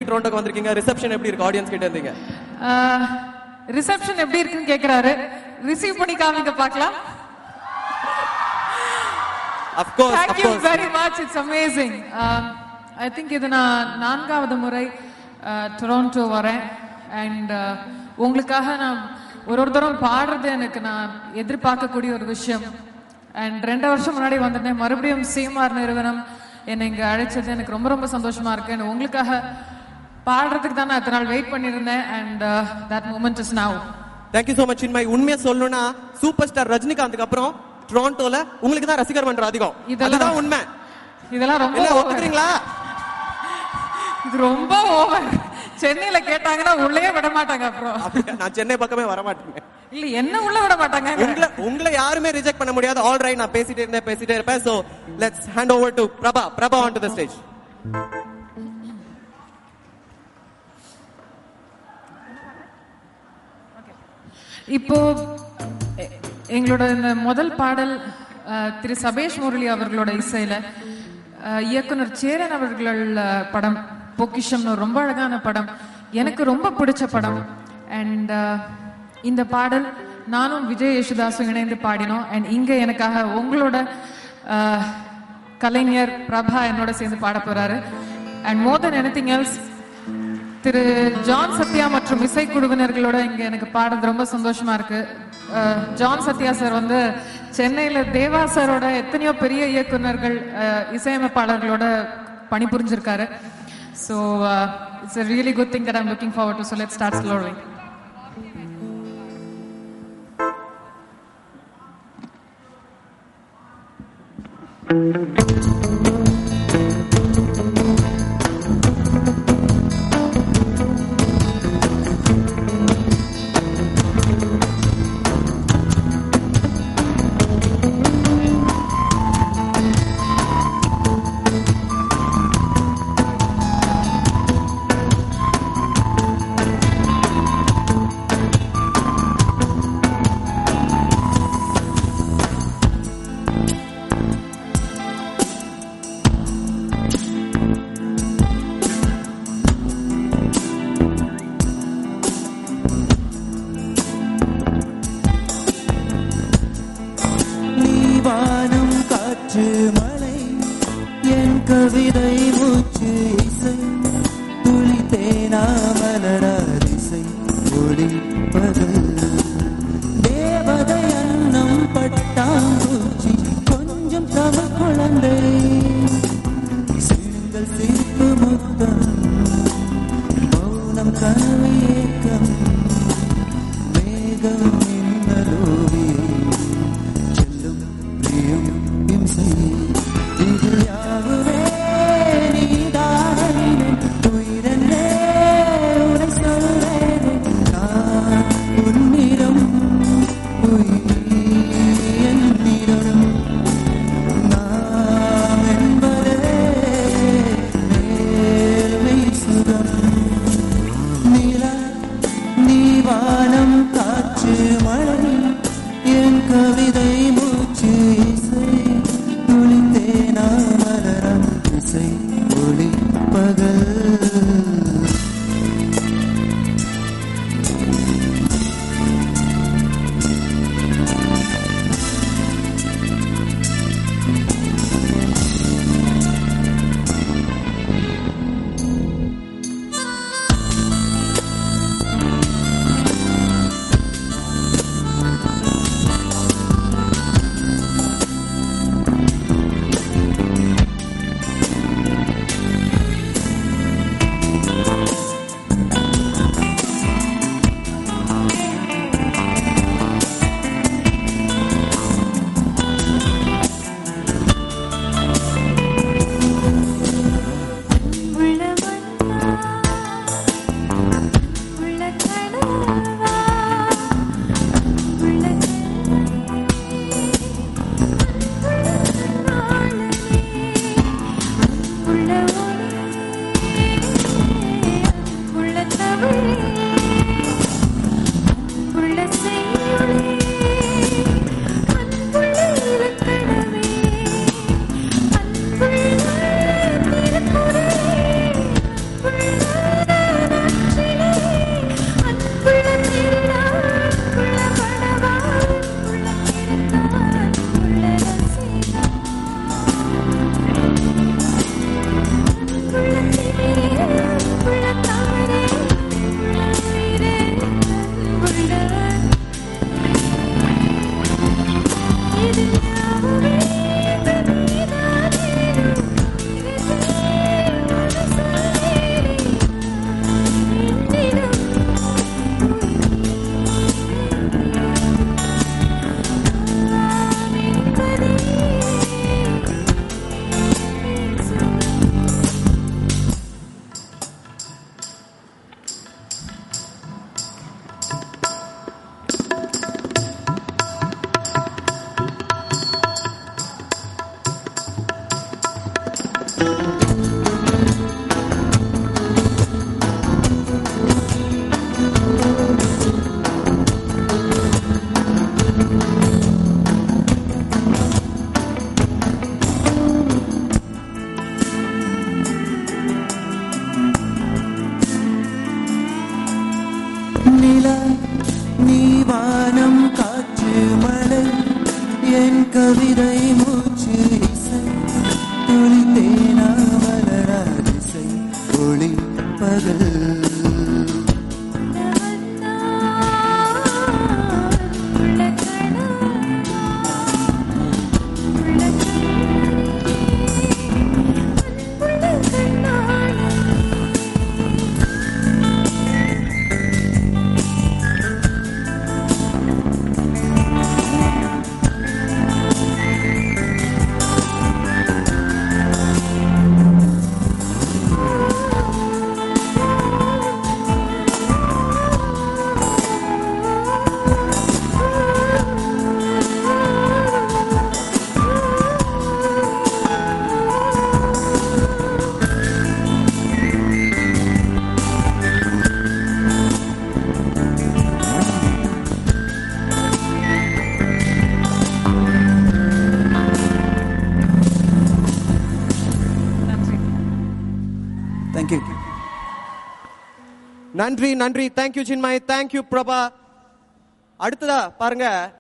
டொரண்டோக்கு வந்திருக்கீங்க ரிசப்ஷன் எப்படி இருக்கு ஆடியன்ஸ் கிட்ட இருந்தீங்க ரிசப்ஷன் எப்படி இருக்குன்னு கேக்குறாரு ரிசீவ் பண்ணி காமிங்க பார்க்கலாம் of course Thank of you course very much. It's amazing. Um, I think இது நான் நான்காவது முறை டொராண்டோ வரேன் அண்ட் உங்களுக்காக நான் ஒரு ஒரு தரம் பாடுறது எனக்கு நான் எதிர்பார்க்கக்கூடிய ஒரு விஷயம் அண்ட் ரெண்டு வருஷம் முன்னாடி வந்திருந்தேன் மறுபடியும் சீமார் நிறுவனம் என்னை இங்க அழைச்சது எனக்கு ரொம்ப ரொம்ப சந்தோஷமா இருக்கு And உங்களுக்காக பாடுறதுக்கு தான் நான் இத்தனை நாள் வெயிட் பண்ணியிருந்தேன் and that moment is now thank you so much இன்மை உண்மையா சொல்லணும்னா சூப்பர் ஸ்டார் ரஜினிகாந்துக்கு அப்புறம் டொரண்டோல உங்களுக்கு தான் ரசிகர் மன்றம் அதிகம் இதெல்லாம் இதுதான் உண்மை இதெல்லாம் ரொம்ப என்ன over. ஒத்துக்கிறீங்களா இது ரொம்ப ஓவர் சென்னையில கேட்டாங்கன்னா உள்ளே விட மாட்டாங்க அப்புறம் அப்படியா? நான் சென்னை பக்கமே வர மாட்டேன் இல்ல என்ன உள்ள விட மாட்டாங்க உங்களை உங்களை யாருமே ரிஜெக்ட் பண்ண முடியாது ஆல் ரைட் நான் பேசிட்டே இருந்தேன் பேசிட்டே இருப்பேன் so let's hand over to Prabha Prabha on to the stage இப்போ எ- எங்களோட இந்த முதல் பாடல் அஹ், திரு சபேஷ் முரளி அவர்களோட இசையில அஹ், இயக்குனர் சேரன் அவர்கள் அஹ், படம் பொக்கிஷம்னு ஒரு ரொம்ப அழகான படம் எனக்கு ரொம்ப பிடிச்ச படம் அண்ட் இந்த பாடல் நானும் விஜய் யேசுதாஸும் இணைந்து பாடினோம் அண்ட் இங்க எனக்காக உங்களோட அஹ், கலைஞர் பிரபா என்னோட சேர்ந்து பாட போறாரு and more then anything else Thiru John Sathya மற்றும் இசைக்குழுவினர்களோட இங்க எனக்கு பாடுறது ரொம்ப சந்தோஷமா இருக்கு அஹ், ஜான் சத்யா சார் வந்து சென்னையில தேவா சாரோட எத்தனையோ பெரிய இயக்குனர்கள் அஹ், இசையமைப்பாளர்களோட பணிபுரிஞ்சிருக்காரு so it's a really good thing that I'm looking forward to so let's start slowly நீ வானம் காற்று மழை என் கவிதை மூச்சு இசை துளி தேனா மலராதிசை ஒளி பகல் தேவதை அன்னம் பட்டாம்பூச்சி கொஞ்சம் தமிழ் குழந்தை சிறுங்கள் சிரிப்பு முத்தம் மௌனம் கனவு ஏக்கம் மேகம் மின்னலோவியம் செல்லும் பிரியம் இம்சை இது யாவுமே நீதானே உயிரென்னே உரை சொல்வேனே நான் உன்னிடம் உயிர் என்னிடம் நாம் என்பதே நேர்மை சுகம் நிலா நீ வானம் காற்று மழை என் கவிதை மூச்சு இசை துளித்தேனா மலரம் இசை ஒளி பகல் நிலா நீ வானம் காற்று மழை என் கவிதை மூச்சு இசை துளி தேனா மலராதிசை ஒளி பகல் நன்றி தேங்க்யூ நன்றி நன்றி தேங்க்யூ சின்மய் தேங்க்யூ பிரபா அடுத்ததா பாருங்க